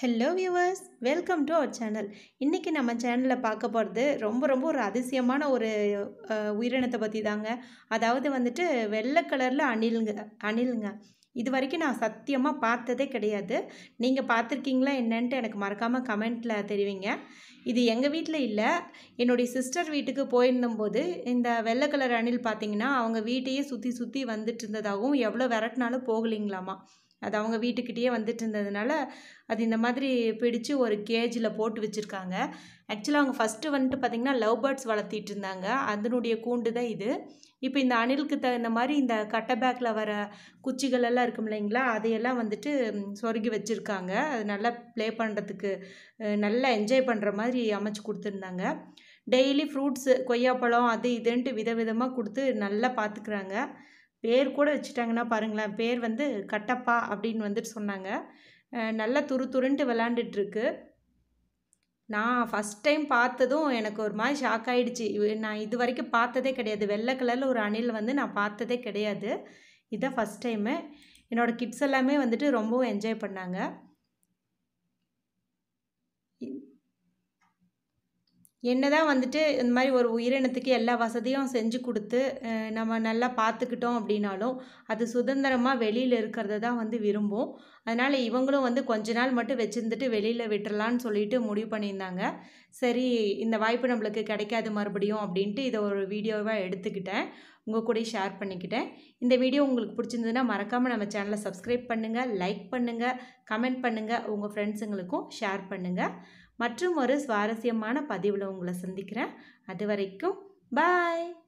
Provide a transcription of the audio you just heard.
hello viewers welcome to our channel இன்றைக்கி நம்ம சேனலில் பார்க்க போகிறது ரொம்ப ரொம்ப ஒரு அதிசயமான ஒரு அஹ், உயிரினத்தை பற்றி தாங்க அதாவது வந்துட்டு வெள்ளை கலரில் அணிலுங்க அணிலுங்க இது வரைக்கும் நான் சத்தியமாக பார்த்ததே கிடையாது நீங்கள் பார்த்துருக்கீங்களா என்னன்ட்டு எனக்கு மறக்காமல் கமெண்ட்டில் தெரிவிங்க இது எங்கள் வீட்டில் இல்லை என்னுடைய சிஸ்டர் வீட்டுக்கு போயிருந்தபோது இந்த வெள்ளை கலர் அணில் பார்த்தீங்கன்னா அவங்க வீட்டையே சுற்றி சுற்றி வந்துட்டு இருந்ததாகவும் எவ்வளோ விரட்டினாலும் போகலிங்களாமா அது அவங்க வீட்டுக்கிட்டேயே வந்துட்டு இருந்ததுனால அது இந்த மாதிரி பிடிச்சு ஒரு கேஜில் போட்டு வச்சுருக்காங்க ஆக்சுவலாக அவங்க ஃபஸ்ட்டு வந்துட்டு பார்த்திங்கன்னா லவ் பேர்ட்ஸ் வளர்த்திட்டு இருந்தாங்க அதனுடைய கூண்டு தான் இது இப்போ இந்த அணிலுக்கு தகுந்த மாதிரி இந்த கட்டை பேக்கில் வர குச்சிகள் எல்லாம் இருக்கும் இல்லைங்களா அதையெல்லாம் வந்துட்டு ம், சொருகி வச்சுருக்காங்க அது நல்லா ப்ளே பண்ணுறதுக்கு நல்லா என்ஜாய் பண்ணுற மாதிரி அமைச்சு கொடுத்துருந்தாங்க டெய்லி ஃப்ரூட்ஸு கொய்யாப்பழம் அது இதுன்ட்டு விதவிதமாக கொடுத்து நல்லா பார்த்துக்குறாங்க பேர் கூட வச்சுட்டாங்கன்னா பாருங்களேன் பேர் வந்து கட்டப்பா அப்படின்னு வந்துட்டு சொன்னாங்க அஹ் நல்லா துரு துருன்ட்டு விளாண்டுட்டு இருக்கு நான் ஃபஸ்ட் டைம் பார்த்ததும் எனக்கு ஒரு மாதிரி ஷாக் ஆயிடுச்சு இவ- நான் இது வரைக்கும் பார்த்ததே கிடையாது வெள்ளை கலரில் ஒரு அணில் வந்து நான் பார்த்ததே கிடையாது இதுதான் ஃபஸ்ட் டைமு என்னோடய கிட்ஸ் எல்லாமே வந்துட்டு ரொம்பவும் என்ஜாய் பண்ணாங்க என்னதான் வந்துட்டு இந்த மாதிரி ஒரு உயிரினத்துக்கு எல்லா வசதியும் செஞ்சு கொடுத்து அஹ், நம்ம நல்லா பார்த்துக்கிட்டோம் அப்படின்னாலும் அது சுதந்திரமாக வெளியில் இருக்கிறத தான் வந்து விரும்பும் அதனால் இவங்களும் வந்து கொஞ்ச நாள் மட்டும் வச்சுருந்துட்டு வெளியில் விட்டுறலான்னு சொல்லிட்டு முடிவு பண்ணியிருந்தாங்க சரி இந்த வாய்ப்பு நம்மளுக்கு கிடைக்காது மறுபடியும் அப்படின்ட்டு இதை ஒரு வீடியோவாக எடுத்துக்கிட்டேன் உங்கள் கூட ஷேர் பண்ணிக்கிட்டேன் இந்த வீடியோ உங்களுக்கு பிடிச்சிருந்ததுன்னா மறக்காமல் நம்ம சேனலை சப்ஸ்கிரைப் பண்ணுங்கள் லைக் பண்ணுங்கள் கமெண்ட் பண்ணுங்கள் உங்கள் ஃப்ரெண்ட்ஸுங்களுக்கும் ஷேர் பண்ணுங்கள் மற்றும் ஒரு சுவாரஸ்யமான பதிவில் உங்களை சந்திக்கிறேன் அது வரைக்கும் பாய்